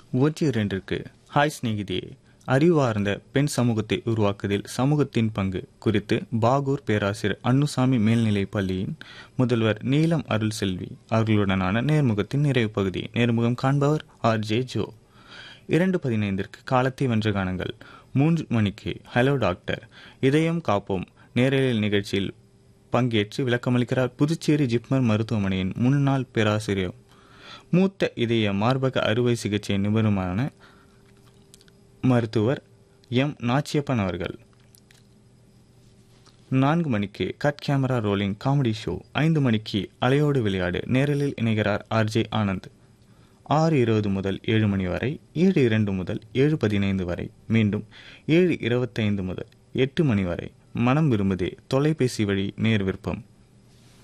ஒன்று இரண்டிற்கு ஹாய் சிநேகிதியே அறிவார்ந்த பெண் சமூகத்தை உருவாக்குவதில் சமூகத்தின் பங்கு குறித்து பாகூர் பேராசிரியர் அன்னுசாமி மேல்நிலைப் பள்ளியின் முதல்வர் நீலம் அருள் செல்வி அவர்களுடனான நேர்முகத்தின் நிறைவு பகுதி நேர்முகம் காண்பவர் ஆர் ஜே ஜோ இரண்டு பதினைந்திற்கு காலத்தை வென்ற கானங்கள் மூன்று மணிக்கு ஹலோ டாக்டர் இதயம் காப்போம் நேரலில் நிகழ்ச்சியில் பங்கேற்று விளக்கமளிக்கிறார் புதுச்சேரி ஜிப்மர் மருத்துவமனையின் முன்னாள் பேராசிரியர் மூத்த இதய மார்பக அறுவை சிகிச்சை நிபுணருமான மருத்துவர் எம் நாச்சியப்பன் அவர்கள் நான்கு மணிக்கு cut camera rolling comedy show ஐந்து மணிக்கு அலையோடு விளையாடு நேரலில் இணைகிறார் ஆர்ஜே ஆனந்த் ஆறு இருபது முதல் ஏழு மணி வரை ஏழு இரண்டு முதல் ஏழு பதினைந்து வரை மீண்டும் ஏழு இருபத்தைந்து முதல் எட்டு மணி வரை மனம் விரும்புதே தொலைபேசி வழி நேர் விருப்பம்